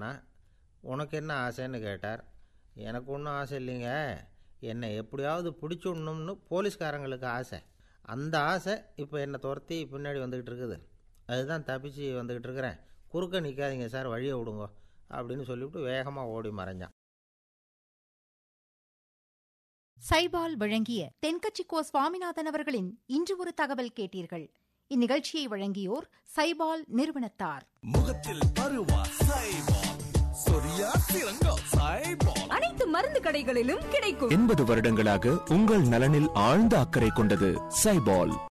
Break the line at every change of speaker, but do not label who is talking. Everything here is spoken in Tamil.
நான் உனக்கு என்ன ஆசைன்னு கேட்டார் எனக்கு ஒன்றும் ஆசை இல்லைங்க என்னை எப்படியாவது பிடிச்சுடணும்னு போலீஸ்காரங்களுக்கு ஆசை அந்த ஆசை இப்போ என்னை துரத்தி பின்னாடி வந்துக்கிட்டு இருக்குது அதுதான் தப்பிச்சு வந்துக்கிட்டு இருக்கிறேன் குறுக்க நிற்காதீங்க சார் வழியை விடுங்க அப்படின்னு சொல்லிவிட்டு வேகமாக ஓடி மறைஞ்சான்
சைபால் வழங்கிய தென்கட்சி கோ சுவாமிநாதன் அவர்களின் இன்று ஒரு தகவல் கேட்டீர்கள் இந்நிகழ்ச்சியை வழங்கியோர் சைபால் நிறுவனத்தார்
முகத்தில் பருவா சைபால் சொரியா சிறங்கோ சைபால்
அனைத்து மருந்து கடைகளிலும் கிடைக்கும்
எண்பது வருடங்களாக உங்கள் நலனில் ஆழ்ந்த அக்கறை கொண்டது சைபால்